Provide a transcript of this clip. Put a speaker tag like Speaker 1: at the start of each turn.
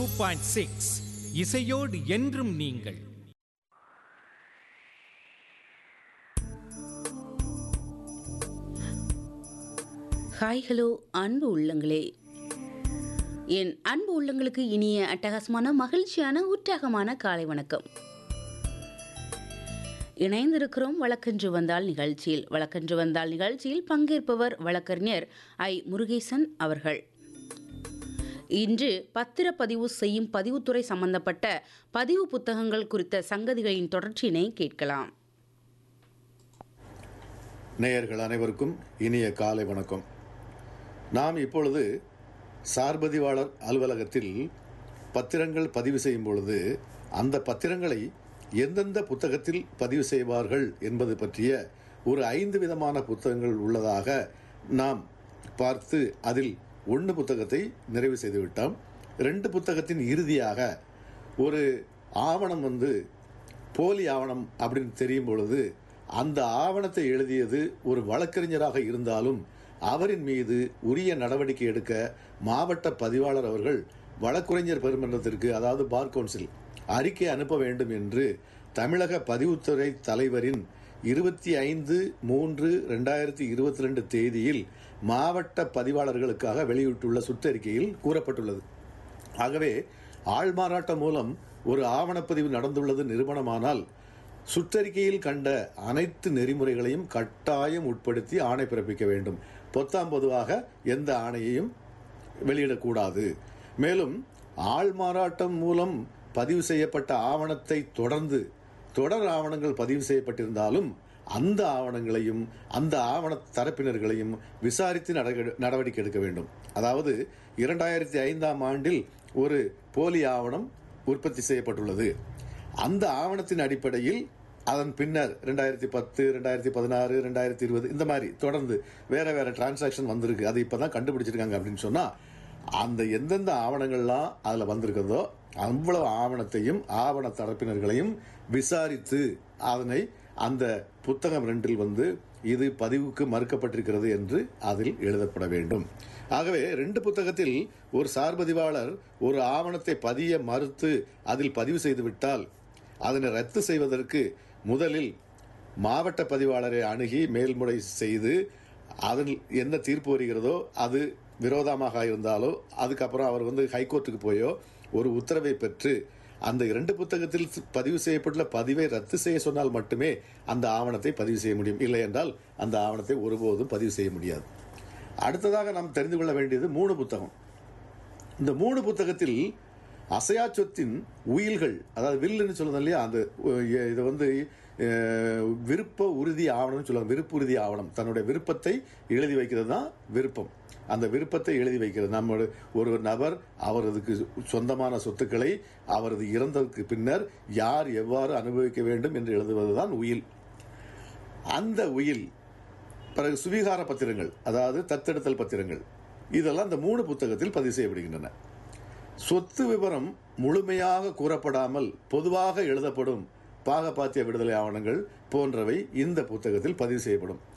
Speaker 1: two point six இசையோடு என்றும் நீங்கள்
Speaker 2: ஹாய் ஹலோ அன்பு உள்ளங்களே என் அன்பு உள்ளங்களுக்கு இனிய அட்டகாசமான மகிழ்ச்சியான உற்சாகமான காலை வணக்கம் இணைந்திருக்கிறோம் வழக்கன்று வந்தால் நிகழ்ச்சியில் வழக்கன்று வந்தால் நிகழ்ச்சியில் பங்கேற்பவர் வழக்கறிஞர் ஐ முருகேசன் அவர்கள் இன்று பத்திரப்பதிவு செய்யும் பதிவுத்துறை சம்பந்தப்பட்ட பதிவு புத்தகங்கள் குறித்த சங்கதிகளின் தொடர்ச்சியினை கேட்கலாம்
Speaker 3: நேயர்கள் அனைவருக்கும் இனிய காலை வணக்கம் நாம் இப்பொழுது சார்பதிவாளர் அலுவலகத்தில் பத்திரங்கள் பதிவு செய்யும் பொழுது அந்த பத்திரங்களை எந்தெந்த புத்தகத்தில் பதிவு செய்வார்கள் என்பது பற்றிய ஒரு ஐந்து விதமான புத்தகங்கள் உள்ளதாக நாம் பார்த்து அதில் ஒன்று புத்தகத்தை நிறைவு செய்துவிட்டோம் ரெண்டு புத்தகத்தின் இறுதியாக ஒரு ஆவணம் வந்து போலி ஆவணம் அப்படின்னு தெரியும் பொழுது அந்த ஆவணத்தை எழுதியது ஒரு வழக்கறிஞராக இருந்தாலும் அவரின் மீது உரிய நடவடிக்கை எடுக்க மாவட்ட பதிவாளர் அவர்கள் வழக்குரைஞர் பெருமன்றத்திற்கு அதாவது பார் கவுன்சில் அறிக்கை அனுப்ப வேண்டும் என்று தமிழக பதிவுத்துறை தலைவரின் இருபத்தி ஐந்து மூன்று ரெண்டாயிரத்தி இருபத்தி ரெண்டு தேதியில் மாவட்ட பதிவாளர்களுக்காக வெளியிட்டுள்ள சுற்றறிக்கையில் கூறப்பட்டுள்ளது ஆகவே ஆள்மாறாட்டம் மூலம் ஒரு ஆவணப்பதிவு நடந்துள்ளது நிரூபணமானால் சுற்றறிக்கையில் கண்ட அனைத்து நெறிமுறைகளையும் கட்டாயம் உட்படுத்தி ஆணை பிறப்பிக்க வேண்டும் பொத்தாம் பொதுவாக எந்த ஆணையையும் வெளியிடக்கூடாது மேலும் ஆள்மாறாட்டம் மூலம் பதிவு செய்யப்பட்ட ஆவணத்தை தொடர்ந்து தொடர் ஆவணங்கள் பதிவு செய்யப்பட்டிருந்தாலும் அந்த ஆவணங்களையும் அந்த ஆவண தரப்பினர்களையும் விசாரித்து நடக- நடவடிக்கை எடுக்க வேண்டும் அதாவது இரண்டாயிரத்தி ஐந்தாம் ஆண்டில் ஒரு போலி ஆவணம் உற்பத்தி செய்யப்பட்டுள்ளது அந்த ஆவணத்தின் அடிப்படையில் அதன் பின்னர் ரெண்டாயிரத்தி பத்து ரெண்டாயிரத்தி பதினாறு ரெண்டாயிரத்தி இருபது இந்த மாதிரி தொடர்ந்து வேற வேற டிரான்சாக்ஷன் வந்திருக்கு அது இப்பதான் கண்டுபிடிச்சிருக்காங்க அப்படின்னு சொன்னா அந்த எந்தெந்த ஆவணங்கள்லாம் அதுல வந்திருக்கிறதோ அவ்வளவு ஆவணத்தையும் ஆவண தரப்பினர்களையும் விசாரித்து அதனை அந்த புத்தகம் ரெண்டில் வந்து இது பதிவுக்கு மறுக்கப்பட்டிருக்கிறது என்று அதில் எழுதப்பட வேண்டும் ஆகவே ரெண்டு புத்தகத்தில் ஒரு சார்பதிவாளர் ஒரு ஆவணத்தை பதிய மறுத்து அதில் பதிவு செய்துவிட்டால் அதனை ரத்து செய்வதற்கு முதலில் மாவட்ட பதிவாளரை அணுகி மேல்முறை செய்து அதில் என்ன தீர்ப்பு வருகிறதோ அது விரோதமாக இருந்தாலோ அதுக்கப்புறம் அவர் வந்து ஹைகோர்ட்டுக்கு போயோ ஒரு உத்தரவை பெற்று அந்த இரண்டு புத்தகத்தில் பதிவு செய்யப்பட்டுள்ள பதிவை ரத்து செய்ய சொன்னால் மட்டுமே அந்த ஆவணத்தை பதிவு செய்ய முடியும் இல்லை என்றால் அந்த ஆவணத்தை ஒருபோதும் பதிவு செய்ய முடியாது அடுத்ததாக நாம் தெரிந்து கொள்ள வேண்டியது மூணு புத்தகம் இந்த மூணு புத்தகத்தில் அசையா சொத்தின் உயில்கள் அதாவது வில்லுன்னு சொல்லுறது இல்லையா அந்த அஹ், இது வந்து அஹ், விருப்ப உறுதி ஆவணம்னு சொல்லுவாங்க விருப்ப உறுதி ஆவணம் தன்னுடைய விருப்பத்தை எழுதி வைக்கிறது தான் விருப்பம் அந்த விருப்பத்தை எழுதி வைக்கிறது நம்மளோட ஒரு நபர் அவரதுக்கு சொந்தமான சொத்துக்களை அவரது இறந்ததற்கு பின்னர் யார் எவ்வாறு அனுபவிக்க வேண்டும் என்று எழுதுவதுதான் உயில் அந்த உயில் பிறகு சுவீகார பத்திரங்கள் அதாவது தத்தெடுத்தல் பத்திரங்கள் இதெல்லாம் இந்த மூணு புத்தகத்தில் பதிவு செய்யப்படுகின்றன சொத்து விவரம் முழுமையாக கூறப்படாமல் பொதுவாக எழுதப்படும் பாகப்பாத்திய விடுதலை ஆவணங்கள் போன்றவை இந்த புத்தகத்தில் பதிவு செய்யப்படும்